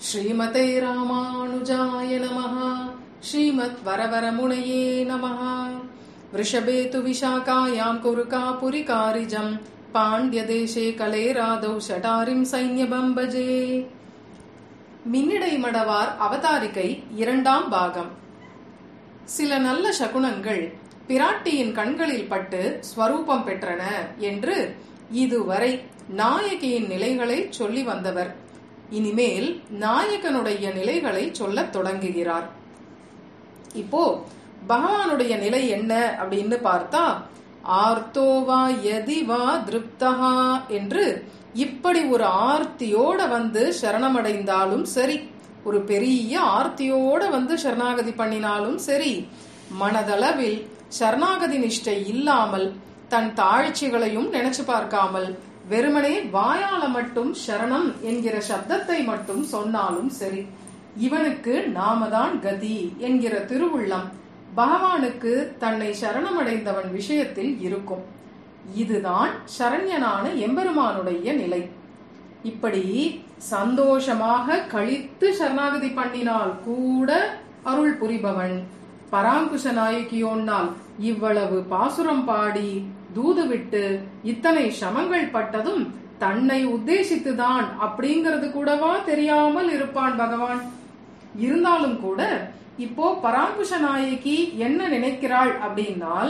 ஸ்ரீமதே ராமானுஜாய நமः ஸ்ரீமத் வரவரமுனையே நமः वृषभे तु विशाखायां कुरुकापुरिकारिजम् பாண்டியதேசே கலேராதௌ ஷடாரிம் சைன்யபம் பஜே மின்னிடை மடவார் அவதாரிகை இரண்டாம் பாகம் சில நல்ல சகுனங்கள் பிராட்டியின் கண்களில் பட்டு ஸ்வரூபம் பெற்றன என்று இதுவரை நாயகியின் நிலைகளை சொல்லி வந்தவர் இனிமேல் நாயகனுடைய நிலைகளை சொல்லத் தொடங்குகிறார் இப்போ பகவானுடைய நிலை என்ன அப்படின்னு பார்த்தா ஆர்த்தோவா யதிவா திருப்தகா என்று இப்படி ஒரு ஆர்த்தியோட வந்து சரணமடைந்தாலும் சரி ஒரு பெரிய ஆர்த்தியோட வந்து சரணாகதி பண்ணினாலும் சரி மனதளவில் சரணாகதி நிஷ்டை இல்லாமல் தன் தாழ்ச்சிகளையும் நினைச்சு பார்க்காமல் வெறுமனே வாயால மட்டும் சரணம் என்கிற சப்தத்தை மட்டும் சொன்னாலும் சரி இவனுக்கு நாம தான் கதி என்கிற திருவுள்ளம் பகவானுக்கு தன்னை சரணமடைந்தவன் விஷயத்தில் இருக்கும் இதுதான் சரண்யனான எம்பெருமானுடைய நிலை இப்படி சந்தோஷமாக கழித்து சரணாகதி பண்ணினால் கூட அருள் புரிபவன் பராங்குஷ நாயகியோன்னால் இவ்வளவு பாசுரம் பாடி தூது விட்டு இத்தனை சமங்கள் பட்டதும் தன்னை உத்தேசித்துதான் அப்படிங்கிறது கூடவா தெரியாமல் இருப்பான் பகவான் இருந்தாலும் கூட இப்போ பராங்குஷ நாயகி என்ன நினைக்கிறாள் அப்படின்னால்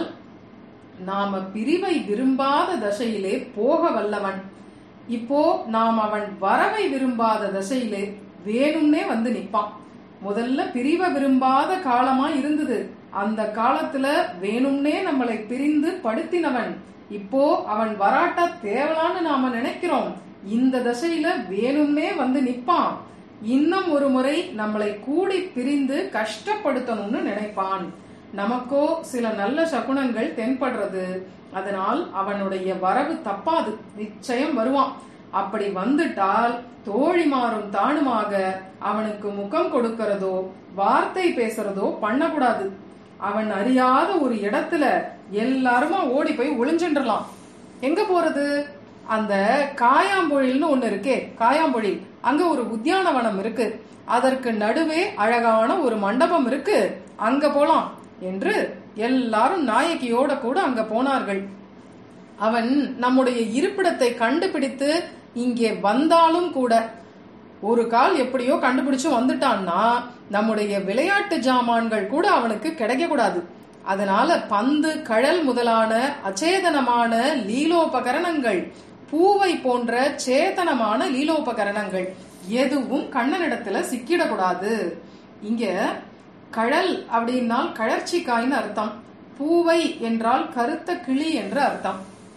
நாம பிரிவை விரும்பாத தசையிலே போக வல்லவன் இப்போ நாம் அவன் வரவை விரும்பாத தசையிலே வேணும்னே வந்து நிப்பான் முதல்ல பிரிவை விரும்பாத காலமா இருந்தது அந்த காலத்துல வேணும்னே நம்மளை பிரிந்து படுத்தினவன் இப்போ அவன் வராட்டா தேவலான்னு நாம நினைக்கிறோம் இந்த தசையில வேணும்னே வந்து நிப்பான் இன்னும் ஒரு முறை நம்மளை கூடி பிரிந்து கஷ்டப்படுத்தணும்னு நினைப்பான் நமக்கோ சில நல்ல சகுனங்கள் தென்படுறது அதனால் அவனுடைய வரவு தப்பாது நிச்சயம் வருவான் அப்படி வந்துட்டால் தோழிமாறும் தானுமாக அவனுக்கு முகம் கொடுக்கிறதோ வார்த்தை பேசுறதோ பண்ணக்கூடாது அவன் அறியாத ஒரு இடத்துல எல்லாருமா ஓடி போய் ஒளிஞ்சின்றலாம் எங்க போறது அந்த காயாம்பொழில்னு ஒண்ணு இருக்கே காயாம்பொழில் அங்க ஒரு உத்தியானவனம் இருக்கு அதற்கு நடுவே அழகான ஒரு மண்டபம் இருக்கு அங்க போலாம் என்று எல்லாரும் நாயகியோட கூட அங்க போனார்கள் அவன் நம்முடைய இருப்பிடத்தை கண்டுபிடித்து இங்கே வந்தாலும் கூட ஒரு கால் எப்படியோ கண்டுபிடிச்சு வந்துட்டான்னா நம்முடைய விளையாட்டு ஜாமான்கள் கூட அவனுக்கு கிடைக்க கூடாது அதனால பந்து கழல் முதலான அச்சேதனமான லீலோபகரணங்கள் பூவை போன்ற சேதனமான லீலோபகரணங்கள் எதுவும் கண்ணனிடத்துல சிக்கிடக்கூடாது இங்க கழல் அப்படின்னால் கழற்சிக்காய்னு அர்த்தம் பூவை என்றால் கருத்த கிளி என்று அர்த்தம்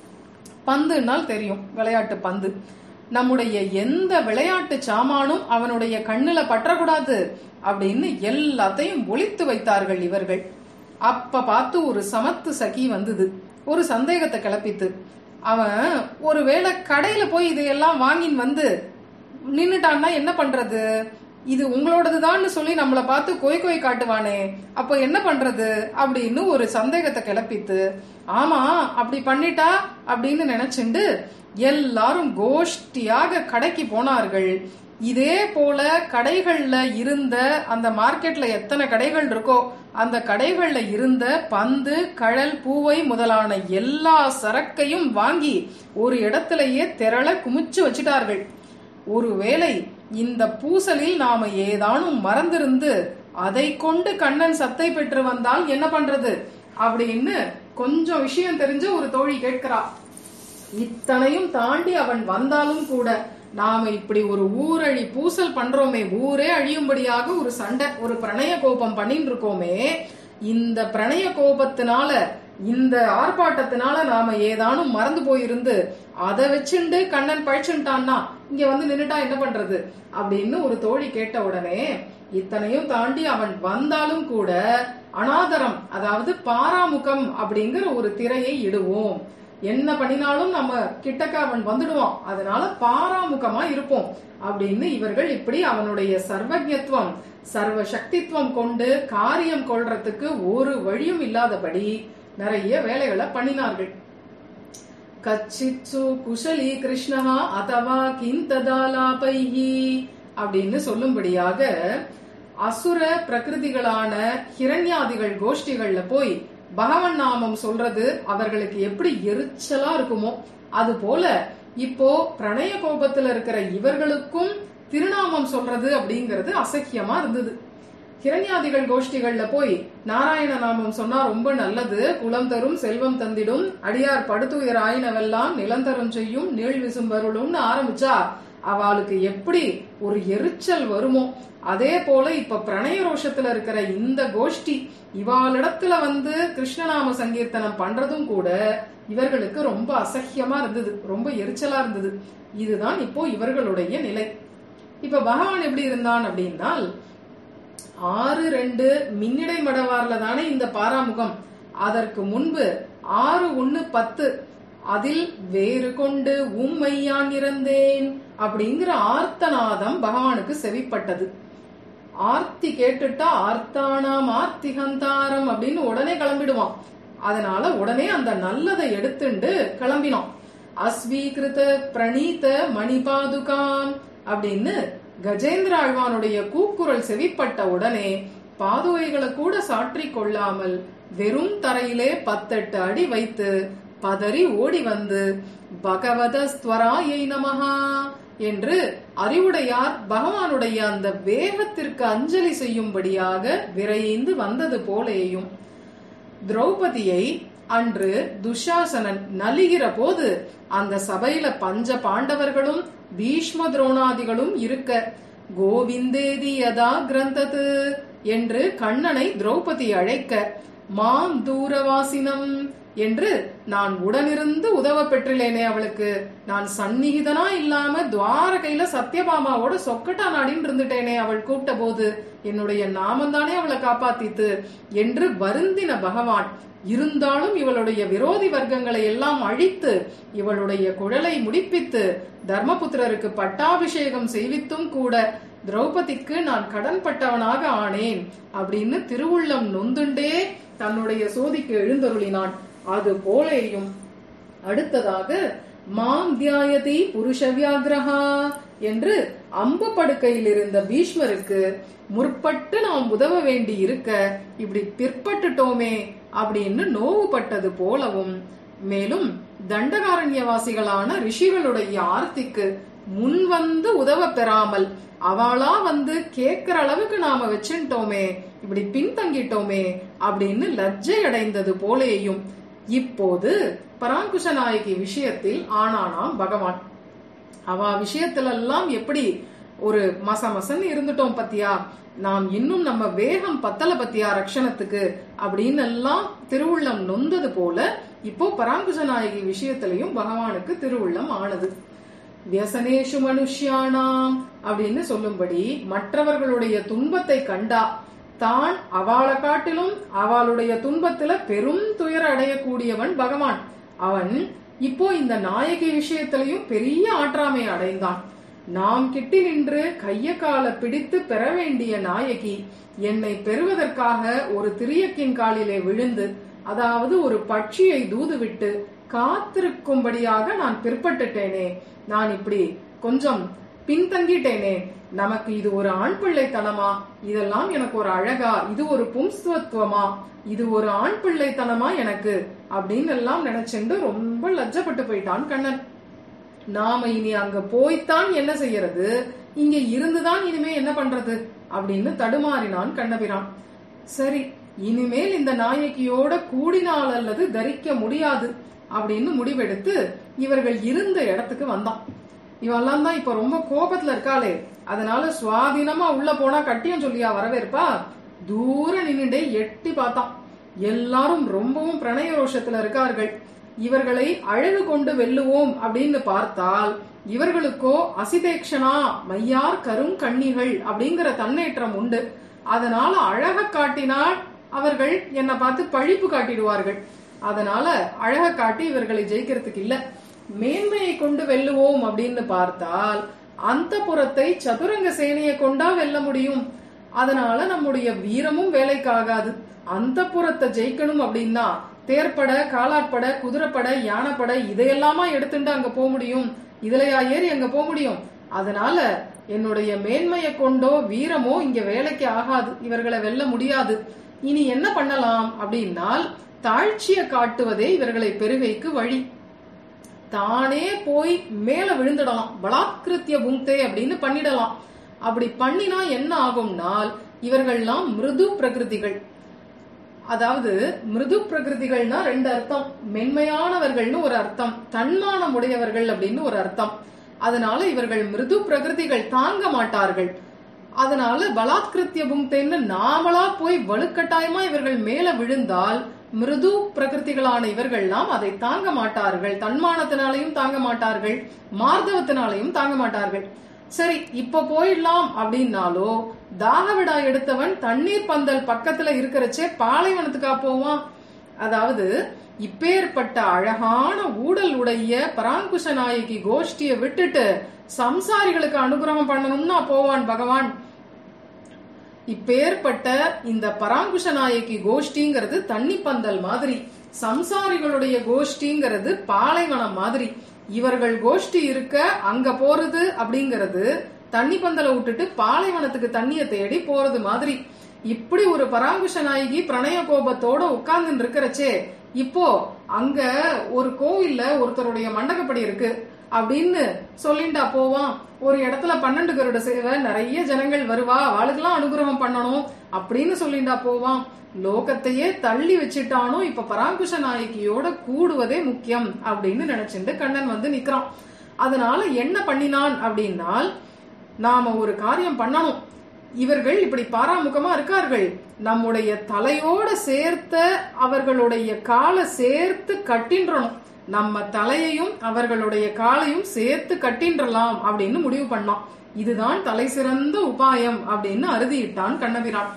பந்துனால் தெரியும் விளையாட்டு பந்து நம்முடைய எந்த விளையாட்டு சாமானும் அவனுடைய கண்ணுல பற்றக்கூடாது அப்படின்னு எல்லாத்தையும் ஒழித்து வைத்தார்கள் இவர்கள் அப்ப பார்த்து ஒரு சமத்து சகி வந்தது ஒரு சந்தேகத்தை கிளப்பித்து அவன் ஒருவேளை கடையில போய் இதையெல்லாம் வாங்கின்னு வந்து நின்னுட்டான்னா என்ன பண்றது இது உங்களோடதுதான்னு சொல்லி நம்மள பார்த்து கொய் கொய் காட்டுவானே அப்போ என்ன பண்றது அப்படின்னு ஒரு சந்தேகத்தை கிளப்பித்து ஆமா அப்படி பண்ணிட்டா அப்படின்னு நினைச்சுண்டு எல்லாரும் கோஷ்டியாக கடைக்கு போனார்கள் இதே போல கடைகள்ல இருந்த அந்த மார்க்கெட்ல எத்தனை கடைகள் இருக்கோ அந்த கடைகள்ல இருந்த பந்து கழல் பூவை முதலான எல்லா சரக்கையும் வாங்கி ஒரு இடத்திலேயே திரள குமிச்சு வச்சிட்டார்கள் ஒருவேளை இந்த பூசலில் நாம ஏதானும் மறந்திருந்து அதை கொண்டு கண்ணன் சத்தை பெற்று வந்தால் என்ன பண்றது அப்படின்னு கொஞ்சம் விஷயம் தெரிஞ்ச ஒரு தோழி கேட்கிறா இத்தனையும் தாண்டி அவன் வந்தாலும் கூட நாம இப்படி ஒரு ஊரழி பூசல் பண்றோமே ஊரே அழியும்படியாக ஒரு சண்டை ஒரு பிரணய கோபம் பண்ணிட்டு இருக்கோமே இந்த பிரணய கோபத்தினால இந்த ஆர்ப்பாட்டத்தினால நாம ஏதானும் மறந்து போயிருந்து அதை வச்சுண்டு கண்ணன் பழிச்சுட்டான்னா இங்க வந்து நின்னுட்டா என்ன பண்றது அப்படின்னு ஒரு தோழி கேட்ட உடனே இத்தனையும் தாண்டி அவன் வந்தாலும் கூட அனாதரம் அதாவது பாராமுகம் அப்படிங்கிற ஒரு திரையை இடுவோம் என்ன பண்ணினாலும் நம்ம கிட்டக்க அவன் வந்துடுவான் அதனால பாராமுகமா இருப்போம் அப்படின்னு இவர்கள் இப்படி அவனுடைய சர்வஜத்துவம் சர்வ சக்தித்துவம் கொண்டு காரியம் கொள்றதுக்கு ஒரு வழியும் இல்லாதபடி நிறைய வேலைகளை பண்ணினார்கள் கச்சித்சு குஷலி கிருஷ்ணா அதவா கிந்ததாலாபைஹி அப்படின்னு சொல்லும்படியாக அசுர பிரகிருதிகளான ஹிரண்யாதிகள் கோஷ்டிகள்ல போய் பகவன் நாமம் சொல்றது அவர்களுக்கு எப்படி எரிச்சலா இருக்குமோ அது போல இப்போ பிரணய கோபத்துல இருக்கிற இவர்களுக்கும் திருநாமம் சொல்றது அப்படிங்கிறது அசக்கியமா இருந்தது ஹிரண்யாதிகள் கோஷ்டிகள்ல போய் நாராயண நாமம் சொன்னா ரொம்ப நல்லது குலம் தரும் செல்வம் தந்திடும் அடியார் படுத்துயர் ஆயினவெல்லாம் நிலந்தரும் செய்யும் நீள் விசும்பருளும்னு ஆரம்பிச்சா அவளுக்கு எப்படி ஒரு எரிச்சல் வருமோ அதே போல இப்ப பிரணய ரோஷத்துல இருக்கிற இந்த கோஷ்டி இவாளிடத்துல வந்து கிருஷ்ணநாம சங்கீர்த்தனம் பண்றதும் கூட இவர்களுக்கு ரொம்ப அசக்கியமா இருந்தது ரொம்ப எரிச்சலா இருந்தது இதுதான் இப்போ இவர்களுடைய நிலை இப்ப பகவான் எப்படி இருந்தான் அப்படின்னால் ஆறு ரெண்டு மின்னிடை மடவார்ல தானே இந்த பாராமுகம் அதற்கு முன்பு ஆறு ஒன்னு பத்து அதில் வேறு கொண்டு உம்மையான் இறந்தேன் அப்படிங்கிற ஆர்த்தநாதம் பகவானுக்கு செவிப்பட்டது ஆர்த்தி கேட்டுட்டா ஆர்த்தானாம் ஆர்த்திகந்தாரம் அப்படின்னு உடனே கிளம்பிடுவான் அதனால உடனே அந்த நல்லதை எடுத்துண்டு கிளம்பினான் அஸ்வீகிருத பிரணீத மணிபாதுகாம் அப்படின்னு கஜேந்திர ஆழ்வானுடைய கூக்குரல் செவிப்பட்ட உடனே பாதுகைகளை கூட சாற்றிக் கொள்ளாமல் வெறும் தரையிலே பத்தெட்டு அடி வைத்து பதறி ஓடி வந்து பகவத ஸ்வராயை நமஹா என்று அறிவுடையார் பகவானுடைய அந்த வேகத்திற்கு அஞ்சலி செய்யும்படியாக விரைந்து வந்தது போலேயும் திரௌபதியை அன்று துஷாசனன் நலிகிற போது அந்த சபையில பஞ்ச பாண்டவர்களும் பீஷ்ம துரோணாதிகளும் இருக்க கோவிந்தேதி யதா கிரந்தது என்று கண்ணனை திரௌபதி அழைக்க மாம் தூரவாசினம் என்று நான் உடனிருந்து உதவ பெற்றிலேனே அவளுக்கு நான் சந்நிகிதனா இல்லாம துவாரகையில சத்யபாமாவோட சொக்கட்டா நாடின்னு இருந்துட்டேனே அவள் கூப்பிட்ட போது என்னுடைய நாமந்தானே அவளை காப்பாத்தித்து என்று வருந்தின பகவான் இருந்தாலும் இவளுடைய விரோதி வர்க்கங்களை எல்லாம் அழித்து இவளுடைய குழலை முடிப்பித்து தர்மபுத்திரருக்கு பட்டாபிஷேகம் செய்வித்தும் கூட திரௌபதிக்கு நான் கடன்பட்டவனாக ஆனேன் அப்படின்னு திருவுள்ளம் நொந்துண்டே தன்னுடைய சோதிக்கு எழுந்தருளினான் அது போலேயும் அடுத்ததாக மாம் தியாயதி புருஷ வியாகிரஹா என்று அம்பு படுக்கையில் இருந்த பீஷ்மருக்கு முற்பட்டு நாம் உதவ வேண்டி இருக்க இப்படி பிற்பட்டுட்டோமே அப்படின்னு நோவுபட்டது போலவும் மேலும் தண்டகாரண்யவாசிகளான ரிஷிகளுடைய ஆர்த்திக்கு முன் வந்து உதவ பெறாமல் அவளா வந்து கேக்குற அளவுக்கு நாம வச்சுட்டோமே இப்படி பின்தங்கிட்டோமே அப்படின்னு லஜ்ஜை அடைந்தது போலேயும் இப்போது பராங்குஷ நாயகி விஷயத்தில் ஆனானாம் பகவான் அவ விஷயத்திலெல்லாம் எப்படி ஒரு மச மசன்னு இருந்துட்டோம் பத்தியா நாம் இன்னும் நம்ம வேகம் பத்தல பத்தியா ரக்ஷணத்துக்கு அப்படின்னு எல்லாம் திருவுள்ளம் நொந்தது போல இப்போ பராங்குஷ நாயகி விஷயத்திலையும் பகவானுக்கு திருவுள்ளம் ஆனது வியசனேஷு மனுஷ்யானாம் அப்படின்னு சொல்லும்படி மற்றவர்களுடைய துன்பத்தை கண்டா தான் அவளை காட்டிலும் அவளுடைய துன்பத்துல பெரும் துயர அடையக்கூடியவன் பகவான் அவன் இப்போ இந்த நாயகி விஷயத்திலையும் பெரிய ஆற்றாமை அடைந்தான் நாம் கிட்டி நின்று கைய கால பிடித்து பெற வேண்டிய நாயகி என்னை பெறுவதற்காக ஒரு திரியக்கின் காலிலே விழுந்து அதாவது ஒரு பட்சியை தூதுவிட்டு காத்திருக்கும்படியாக நான் பிற்பட்டுட்டேனே நான் இப்படி கொஞ்சம் பின்தங்கிட்டேனே நமக்கு இது ஒரு ஆண் பிள்ளைத்தனமா இதெல்லாம் எனக்கு ஒரு அழகா இது ஒரு பும்ஸ்துவத்துவமா இது ஒரு ஆண் பிள்ளைத்தனமா எனக்கு அப்படின்னு எல்லாம் நினைச்சுண்டு ரொம்ப லஜ்ஜப்பட்டு போயிட்டான் கண்ணன் நாம இனி அங்க போய்த்தான் என்ன செய்யறது இங்க இருந்துதான் இனிமே என்ன பண்றது அப்படின்னு தடுமாறினான் கண்ணபிரான் சரி இனிமேல் இந்த நாயகியோட கூடினால் அல்லது தரிக்க முடியாது அப்படின்னு முடிவெடுத்து இவர்கள் இருந்த இடத்துக்கு வந்தான் இவெல்லாம் தான் இப்ப ரொம்ப கோபத்துல இருக்காளே அதனால சுவாதீனமா உள்ள போனா கட்டியம் சொல்லியா வரவேற்பா தூர நின்னுட்டே எட்டி பார்த்தான் எல்லாரும் ரொம்பவும் பிரணய ரோஷத்துல இருக்கார்கள் இவர்களை அழகு கொண்டு வெல்லுவோம் அப்படின்னு பார்த்தால் இவர்களுக்கோ அசிதேக்ஷனா மையார் கரும் கண்ணிகள் அப்படிங்கிற தன்னேற்றம் உண்டு அதனால அழக காட்டினால் அவர்கள் என்னை பார்த்து பழிப்பு காட்டிடுவார்கள் அதனால அழக காட்டி இவர்களை ஜெயிக்கிறதுக்கு இல்ல மேன்மையை கொண்டு வெல்லுவோம் அப்படின்னு பார்த்தால் அந்த புறத்தை சதுரங்க சேனையை கொண்டா வெல்ல முடியும் அதனால நம்முடைய வீரமும் வேலைக்காகாது அந்த புறத்தை ஜெயிக்கணும் அப்படின்னா தேர்ப்பட காலாட்பட குதிரைப்பட யானைப்பட இதையெல்லாமா எடுத்துட்டு அங்க போக முடியும் இதுலயா ஏறி அங்க போக முடியும் அதனால என்னுடைய மேன்மையை கொண்டோ வீரமோ இங்க வேலைக்கு ஆகாது இவர்களை வெல்ல முடியாது இனி என்ன பண்ணலாம் அப்படின்னால் தாழ்ச்சியை காட்டுவதே இவர்களை பெருகைக்கு வழி தானே போய் மேல விழுந்துடலாம் பலாத்கிருத்திய புங்தே அப்படின்னு பண்ணிடலாம் அப்படி பண்ணினா என்ன ஆகும்னால் இவர்கள்லாம் மிருது பிரகிருதிகள் அதாவது மிருது பிரகிருதிகள்னா ரெண்டு அர்த்தம் மென்மையானவர்கள்னு ஒரு அர்த்தம் தன்மானம் உடையவர்கள் அப்படின்னு ஒரு அர்த்தம் அதனால இவர்கள் மிருது பிரகிருதிகள் தாங்க மாட்டார்கள் அதனால பலாத்கிருத்திய புங்தேன்னு நாமளா போய் வலுக்கட்டாயமா இவர்கள் மேல விழுந்தால் மிருது பிரகிருதிகளான இவர்கள்லாம் அதை தாங்க மாட்டார்கள் தன்மானத்தினாலையும் தாங்க மாட்டார்கள் மார்தவத்தினாலையும் தாங்க மாட்டார்கள் சரி இப்ப போயிடலாம் அப்படின்னாலோ தாகவிடா எடுத்தவன் தண்ணீர் பந்தல் பக்கத்துல இருக்கிறச்சே பாலைவனத்துக்கா போவான் அதாவது இப்பேற்பட்ட அழகான ஊடல் உடைய பராங்குஷ நாயகி கோஷ்டிய விட்டுட்டு சம்சாரிகளுக்கு அனுகிரகம் பண்ணணும்னா போவான் பகவான் இப்பேற்பட்ட இந்த பராங்குஷ நாயகி கோஷ்டிங்கிறது தண்ணி பந்தல் மாதிரி சம்சாரிகளுடைய கோஷ்டிங்கிறது பாலைவனம் மாதிரி இவர்கள் கோஷ்டி இருக்க அங்க போறது அப்படிங்கிறது தண்ணி பந்தலை விட்டுட்டு பாலைவனத்துக்கு தண்ணிய தேடி போறது மாதிரி இப்படி ஒரு பராங்குஷ நாயகி பிரணய கோபத்தோட உட்கார்ந்து இருக்கிறச்சே இப்போ அங்க ஒரு கோவில்ல ஒருத்தருடைய மண்டகப்படி இருக்கு அப்படின்னு சொல்லிண்டா போவான் ஒரு இடத்துல பன்னெண்டு கருட சேவை நிறைய ஜனங்கள் வருவா அவளுக்கெல்லாம் அனுகிரகம் பண்ணணும் அப்படின்னு சொல்லிண்டா போவான் லோகத்தையே தள்ளி வச்சுட்டானோ இப்ப பராங்குஷ நாயகியோட கூடுவதே முக்கியம் அப்படின்னு நினைச்சுட்டு கண்ணன் வந்து நிக்கிறான் அதனால என்ன பண்ணினான் அப்படின்னால் நாம ஒரு காரியம் பண்ணணும் இவர்கள் இப்படி பாராமுகமா இருக்கார்கள் நம்முடைய தலையோட சேர்த்த அவர்களுடைய காலை சேர்த்து கட்டின்றணும் நம்ம தலையையும் அவர்களுடைய காலையும் சேர்த்து கட்டின்றலாம் அப்படின்னு முடிவு பண்ணான் இதுதான் தலை சிறந்த உபாயம் அப்படின்னு அறுதியிட்டான் கண்ணபிரான்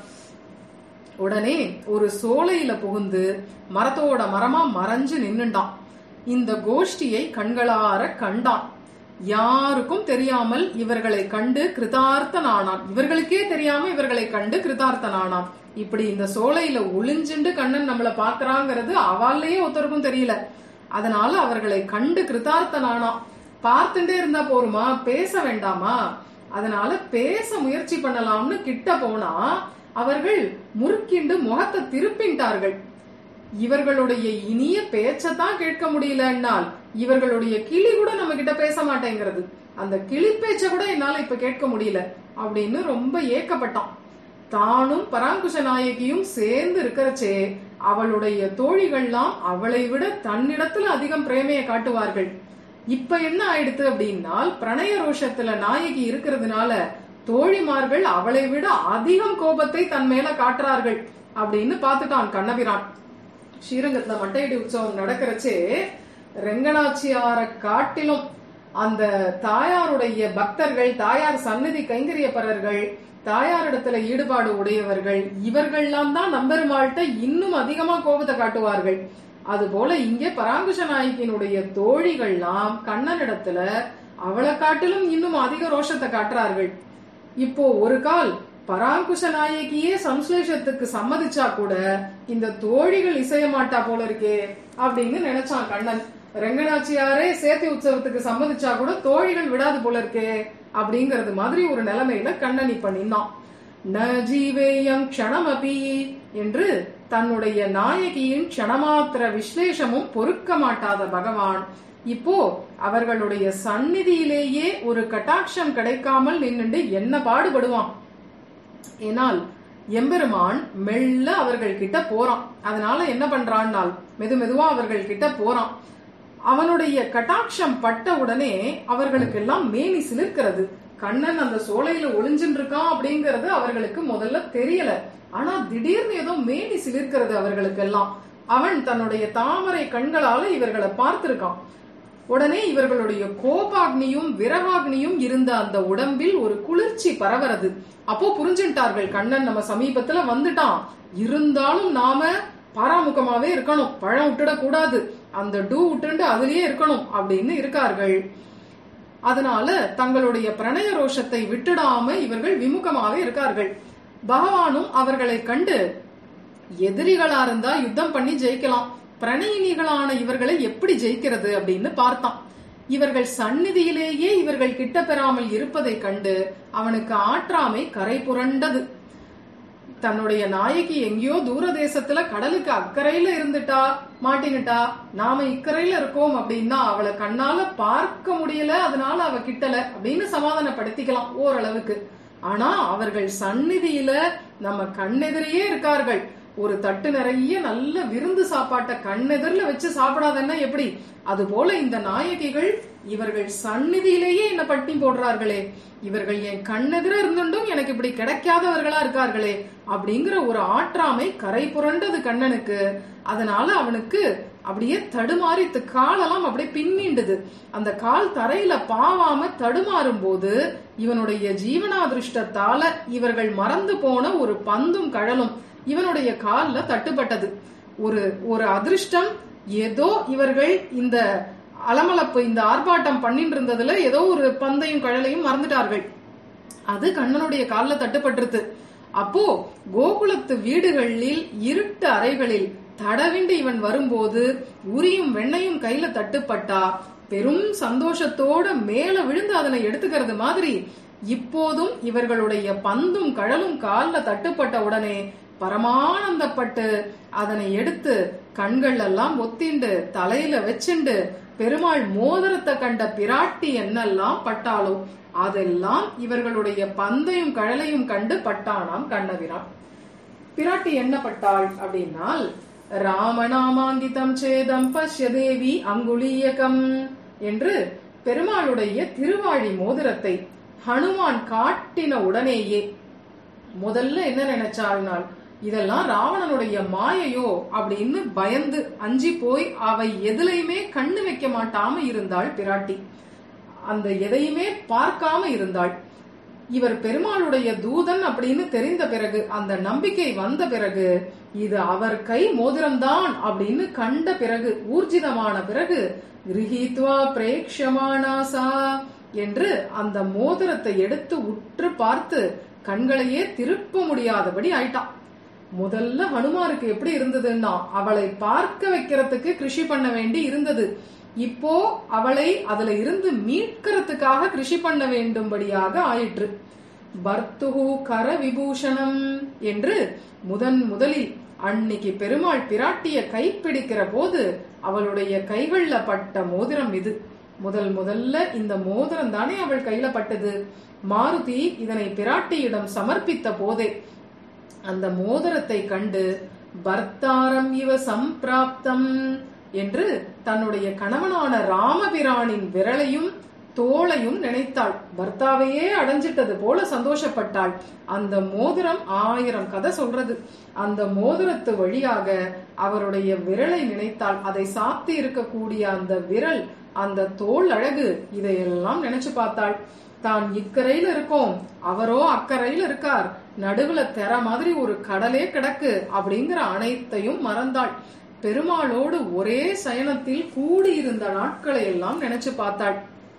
உடனே ஒரு சோலையில புகுந்து மரத்தோட மரமா மறைஞ்சு நின்னுண்டான் இந்த கோஷ்டியை கண்களார கண்டான் யாருக்கும் தெரியாமல் இவர்களை கண்டு கிருதார்த்தனானான் இவர்களுக்கே தெரியாம இவர்களை கண்டு கிருதார்த்தனானான் இப்படி இந்த சோலையில ஒளிஞ்சுண்டு கண்ணன் நம்மள பாக்குறாங்கிறது அவாலேயே ஒருத்தருக்கும் தெரியல அதனால அவர்களை கண்டு கிருதார்த்தனானான் பார்த்துட்டே இருந்தா போருமா பேச வேண்டாமா அதனால பேச முயற்சி பண்ணலாம்னு கிட்ட போனா அவர்கள் முறுக்கிண்டு முகத்தை திருப்பின்ட்டார்கள் இவர்களுடைய இனிய பேச்சத்தான் கேட்க முடியலன்னால் இவர்களுடைய கிளி கூட நம்ம கிட்ட பேச மாட்டேங்கிறது அந்த கிளி பேச்ச கூட என்னால இப்ப கேட்க முடியல அப்படின்னு ரொம்ப ஏக்கப்பட்டான் தானும் பராங்குஷ நாயகியும் சேர்ந்து இருக்கிறச்சே அவளுடைய தோழிகள்லாம் அவளை விட தன்னிடத்துல அதிகம் பிரேமையை காட்டுவார்கள் இப்ப என்ன ஆயிடுத்து அப்படின்னால் பிரணய ரோஷத்துல நாயகி இருக்கிறதுனால தோழிமார்கள் அவளை விட அதிகம் கோபத்தை தன் மேல காட்டுறார்கள் அப்படின்னு பார்த்துட்டான் கண்ணபிரான் ஸ்ரீரங்கத்துல மட்டையடி உற்சவம் நடக்கிறச்சே ரெங்கநாச்சியார காட்டிலும் அந்த தாயாருடைய பக்தர்கள் தாயார் சந்நிதி கைங்கரியப்பரர்கள் தாயாரிடத்துல ஈடுபாடு உடையவர்கள் இவர்கள்லாம் தான் நம்பெருமாள்கிட்ட இன்னும் அதிகமா கோபத்தை காட்டுவார்கள் அது போல இங்கே பராங்குஷ நாயக்கினுடைய தோழிகள்லாம் கண்ணனிடத்துல அவளை காட்டிலும் இன்னும் அதிக ரோஷத்தை காட்டுறார்கள் இப்போ ஒரு கால் பராங்குஷ நாயகியே சம்ஸ்லேஷத்துக்கு சம்மதிச்சா கூட இந்த தோழிகள் இசைய மாட்டா போல இருக்கே அப்படின்னு நினைச்சான் கண்ணன் ரெங்கநாச்சியாரே சேத்தி உற்சவத்துக்கு சம்மதிச்சா கூட தோழிகள் விடாது போல இருக்கே அப்படிங்கறது மாதிரி ஒரு நிலைமையில கண்ணன் இப்ப நின்னான் ந ஜீவேயம் க்ஷணமபி என்று தன்னுடைய நாயகியின் க்ஷணமாத்திர விஸ்லேஷமும் பொறுக்க மாட்டாத பகவான் இப்போ அவர்களுடைய சந்நிதியிலேயே ஒரு கட்டாட்சம் கிடைக்காமல் நின்னுண்டு என்ன பாடுபடுவான் ஏனால் எம்பெருமான் மெல்ல அவர்கள் கிட்ட போறான் அதனால என்ன பண்றான்னால் மெது மெதுவா அவர்கள் கிட்ட போறான் அவனுடைய கட்டாட்சம் பட்ட உடனே அவர்களுக்கு எல்லாம் மேனி சிலிர்க்கிறது கண்ணன் அந்த சோலையில ஒளிஞ்சுட்டு இருக்கான் அப்படிங்கறது அவர்களுக்கு முதல்ல தெரியல ஆனா திடீர்னு ஏதோ மேனி சிலிர்க்கிறது அவர்களுக்கு எல்லாம் அவன் தன்னுடைய தாமரை கண்களால இவர்களை பார்த்திருக்கான் உடனே இவர்களுடைய கோபாக்னியும் விரகாக்னியும் இருந்த அந்த உடம்பில் ஒரு குளிர்ச்சி பரவறது அப்போ புரிஞ்சுட்டார்கள் கண்ணன் நம்ம சமீபத்துல வந்துட்டான் இருந்தாலும் நாம பாராமுகமாவே இருக்கணும் பழம் விட்டுடக் கூடாது அந்த டூ விட்டுண்டு அதுலயே இருக்கணும் அப்படின்னு இருக்கார்கள் அதனால தங்களுடைய பிரணய ரோஷத்தை விட்டுடாம இவர்கள் விமுகமாவே இருக்கார்கள் பகவானும் அவர்களை கண்டு எதிரிகளா இருந்தா யுத்தம் பண்ணி ஜெயிக்கலாம் பிரணயினிகளான இவர்களை எப்படி ஜெயிக்கிறது அப்படின்னு பார்த்தான் இவர்கள் சந்நிதியிலேயே இவர்கள் கிட்ட பெறாமல் இருப்பதை கண்டு அவனுக்கு ஆற்றாமை கரை புரண்டது தன்னுடைய நாயகி எங்கேயோ தூர தேசத்துல கடலுக்கு அக்கறையில இருந்துட்டா மாட்டினுட்டா நாம இக்கரையில இருக்கோம் அப்படின்னா அவளை கண்ணால பார்க்க முடியல அதனால அவ கிட்டல அப்படின்னு சமாதானப்படுத்திக்கலாம் ஓரளவுக்கு ஆனா அவர்கள் சந்நிதியில நம்ம கண்ணெதிரையே இருக்கார்கள் ஒரு தட்டு நிறைய நல்ல விருந்து சாப்பாட்டை கண்ணெதிரில வச்சு சாப்பிடாதன்னா எப்படி அது போல இந்த நாயகிகள் இவர்கள் சந்நிதியிலேயே என்ன பட்டி போடுறார்களே இவர்கள் என் கண்ணெதிர இருந்துட்டும் எனக்கு இப்படி கிடைக்காதவர்களா இருக்கார்களே அப்படிங்கிற ஒரு ஆற்றாமை கரை புரண்டது கண்ணனுக்கு அதனால அவனுக்கு அப்படியே தடுமாறி த- காலெல்லாம் அப்படியே பின்னிண்டுது அந்த கால் தரையில பாவாம தடுமாறும் போது இவனுடைய ஜீவனாதிருஷ்டத்தால இவர்கள் மறந்து போன ஒரு பந்தும் கழலும் இவனுடைய கால்ல தட்டுப்பட்டது ஒரு ஒரு அதிர்ஷ்டம் ஏதோ இவர்கள் இந்த அலமலப்பு இந்த ஆர்ப்பாட்டம் பண்ணிட்டு இருந்ததுல ஏதோ ஒரு பந்தையும் கழலையும் மறந்துட்டார்கள் அது கண்ணனுடைய கால்ல தட்டுப்பட்டிருது அப்போ கோகுலத்து வீடுகளில் இருட்டு அறைகளில் தடவிண்டு இவன் வரும்போது உரியும் வெண்ணையும் கையில தட்டுப்பட்டா பெரும் சந்தோஷத்தோட மேல விழுந்து அதனை எடுத்துக்கிறது மாதிரி இப்போதும் இவர்களுடைய பந்தும் கழலும் கால்ல தட்டுப்பட்ட உடனே பரமானந்தப்பட்டு அதனை எடுத்து கண்கள் எல்லாம் ஒத்திண்டு தலையில வச்சுண்டு பெருமாள் மோதிரத்தை கண்ட பிராட்டி என்னெல்லாம் பட்டாளோ அதெல்லாம் இவர்களுடைய பந்தையும் கழலையும் கண்டு பட்டானாம் கண்ணபிரான் பிராட்டி என்ன பட்டாள் அப்படின்னால் ராமநாமாங்கிதம் சேதம் பஷ்ய தேவி அங்குளியகம் என்று பெருமாளுடைய திருவாழி மோதிரத்தை ஹனுமான் காட்டின உடனேயே முதல்ல என்ன நினைச்சாள்னால் இதெல்லாம் ராவணனுடைய மாயையோ அப்படின்னு பயந்து அஞ்சி போய் அவை எதுலையுமே கண்ணு வைக்க மாட்டாம இருந்தாள் பிராட்டி அந்த எதையுமே பார்க்காம இருந்தாள் இவர் பெருமாளுடைய தூதன் அப்படின்னு தெரிந்த பிறகு அந்த நம்பிக்கை வந்த பிறகு இது அவர் கை மோதிரம்தான் அப்படின்னு கண்ட பிறகு ஊர்ஜிதமான பிறகு கிரகித்வா பிரேக்ஷமானாசா என்று அந்த மோதிரத்தை எடுத்து உற்று பார்த்து கண்களையே திருப்ப முடியாதபடி ஆயிட்டான் முதல்ல ஹனுமாருக்கு எப்படி இருந்ததுன்னா அவளை பார்க்க வைக்கிறதுக்கு கிருஷி பண்ண வேண்டி இருந்தது இப்போ அவளை அதுல இருந்து மீட்கிறதுக்காக கிருஷி பண்ண வேண்டும்படியாக ஆயிற்று பர்த்துகு கர விபூஷணம் என்று முதன் முதலில் அன்னைக்கு பெருமாள் பிராட்டிய கைப்பிடிக்கிற போது அவளுடைய கைகள்ல பட்ட மோதிரம் இது முதல் முதல்ல இந்த மோதிரம் தானே அவள் கையில பட்டது மாருதி இதனை பிராட்டியிடம் சமர்ப்பித்த போதே அந்த மோதிரத்தை கண்டு பர்த்தாரம் இவ சம்பிராப்தம் என்று தன்னுடைய கணவனான ராமபிரானின் விரலையும் தோளையும் நினைத்தாள் பர்த்தாவையே அடைஞ்சிட்டது போல சந்தோஷப்பட்டாள் அந்த மோதிரம் ஆயிரம் கதை சொல்றது அந்த மோதிரத்து வழியாக அவருடைய விரலை நினைத்தாள் அதை சாத்தி இருக்கக்கூடிய அந்த விரல் அந்த தோல் அழகு இதையெல்லாம் நினைச்சு பார்த்தாள் தான் இக்கரையில இருக்கோம் அவரோ அக்கறையில இருக்கார் நடுவுல தெர மாதிரி ஒரு கடலே கிடக்கு அப்படிங்கிற அனைத்தையும் மறந்தாள் பெருமாளோடு ஒரே சயனத்தில் கூடியிருந்த நாட்களை எல்லாம் நினைச்சு பார்த்தாள்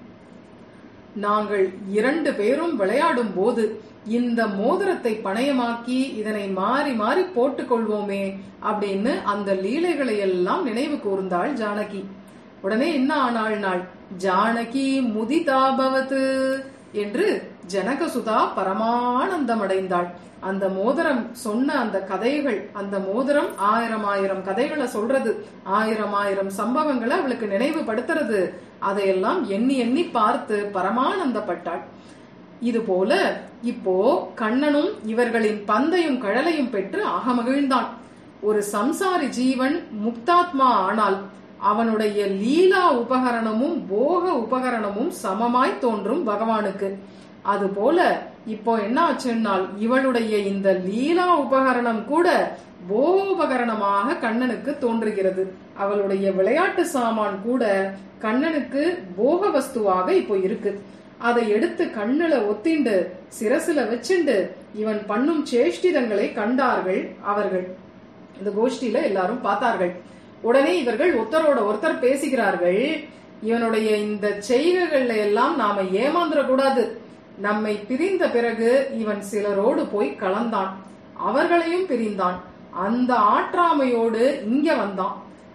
நாங்கள் இரண்டு பேரும் விளையாடும் போது இந்த மோதிரத்தை பணயமாக்கி இதனை மாறி மாறி போட்டுக் கொள்வோமே அப்படின்னு அந்த லீலைகளை எல்லாம் நினைவு கூர்ந்தாள் ஜானகி உடனே என்ன ஆனாள் நாள் ஜானகி முதிதாபவத்து என்று ஜனகசுதா பரமானந்தம் அடைந்தாள் அந்த மோதிரம் சொன்ன அந்த கதைகள் அந்த மோதிரம் ஆயிரம் ஆயிரம் கதைகளை சொல்றது ஆயிரம் ஆயிரம் சம்பவங்களை அவளுக்கு நினைவுபடுத்துறது அதையெல்லாம் எண்ணி எண்ணி பார்த்து பரமானந்தப்பட்டாள் இது போல இப்போ கண்ணனும் இவர்களின் பந்தையும் கழலையும் பெற்று அகமகிழ்ந்தான் ஒரு சம்சாரி ஜீவன் முக்தாத்மா ஆனால் அவனுடைய லீலா உபகரணமும் போக உபகரணமும் சமமாய் தோன்றும் பகவானுக்கு அதுபோல இப்போ என்ன ஆச்சுன்னால் இவளுடைய இந்த லீலா உபகரணம் கூட போகோபகரணமாக கண்ணனுக்கு தோன்றுகிறது அவளுடைய விளையாட்டு சாமான் கூட கண்ணனுக்கு போக வஸ்துவாக இப்போ இருக்கு அதை எடுத்து கண்ணுல ஒத்திண்டு சிரசுல வச்சுண்டு இவன் பண்ணும் சேஷ்டிதங்களை கண்டார்கள் அவர்கள் இந்த கோஷ்டியில எல்லாரும் பார்த்தார்கள் உடனே இவர்கள் ஒருத்தரோட ஒருத்தர் பேசுகிறார்கள் இவனுடைய இந்த செய்கைகள்ல எல்லாம் நாம ஏமாந்துட கூடாது நம்மை பிரிந்த பிறகு இவன் சிலரோடு போய் கலந்தான் அவர்களையும் பிரிந்தான் அந்த ஆற்றாமையோடு இங்க வந்தான்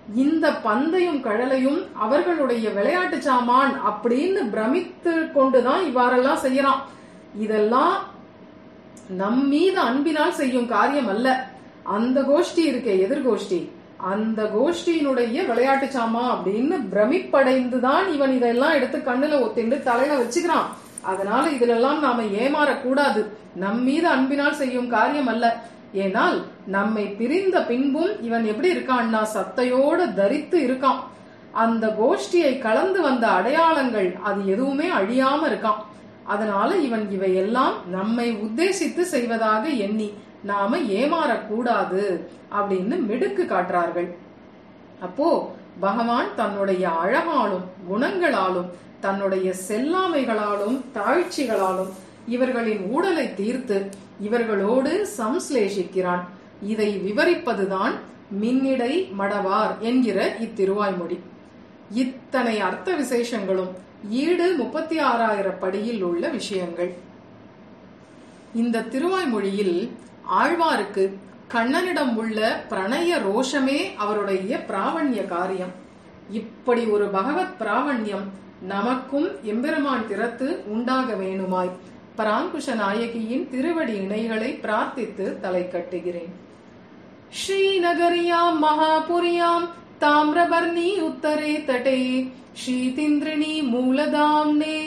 இந்த பந்தையும் கழலையும் அவர்களுடைய விளையாட்டு சாமான் அப்படின்னு பிரமித்து கொண்டுதான் இவ்வாறெல்லாம் செய்யறான் இதெல்லாம் நம் மீது அன்பினால் செய்யும் காரியம் அல்ல அந்த கோஷ்டி இருக்கே எதிர்கோஷ்டி அந்த கோஷ்டியினுடைய விளையாட்டு சாமா அப்படின்னு பிரமிப்படைந்துதான் இவன் இதெல்லாம் எடுத்து கண்ணுல ஒத்திண்டு தலையில வச்சுக்கிறான் அதனால இதுல எல்லாம் நாம ஏமாறக்கூடாது நம் மீது அன்பினால் செய்யும் காரியம் அல்ல ஏனால் நம்மை பிரிந்த பின்பும் இவன் எப்படி இருக்கான்னா சத்தையோடு தரித்து இருக்கான் அந்த கோஷ்டியை கலந்து வந்த அடையாளங்கள் அது எதுவுமே அழியாம இருக்கான் அதனால இவன் இவையெல்லாம் நம்மை உத்தேசித்து செய்வதாக எண்ணி நாம ஏமாறக்கூடாது அப்படின்னு மிடுக்கு காட்டுறார்கள் அப்போ பகவான் தன்னுடைய அழகாலும் குணங்களாலும் தன்னுடைய செல்லாமைகளாலும் தாழ்ச்சிகளாலும் இவர்களின் ஊடலை தீர்த்து இவர்களோடு சம்ஸ்லேஷிக்கிறான் இதை விவரிப்பதுதான் மின்னிடை மடவார் என்கிற இத்திருவாய்மொழி இத்தனை அர்த்த விசேஷங்களும் ஈடு முப்பத்தி ஆறாயிரம் படியில் உள்ள விஷயங்கள் இந்த திருவாய்மொழியில் ஆழ்வாருக்கு கண்ணனிடம் உள்ள பிரணய ரோஷமே அவருடைய பிராவண்ய காரியம் இப்படி ஒரு பகவத் பிராவண்யம் நமக்கும் எம்பெருமான் திறத்து உண்டாக வேணுமாய் பராங்குஷ நாயகியின் திருவடி இணைகளை பிரார்த்தித்து தலை கட்டுகிறேன் श्रीनगर्याम् महापुर्याम् ताम्रपर्णी उत्तरे तटे शीतिन्द्रिणी मूलदाम्ने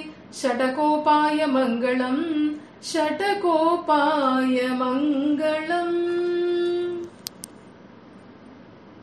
षटकोपाय मङ्गलम् षटकोपाय मङ्गलम्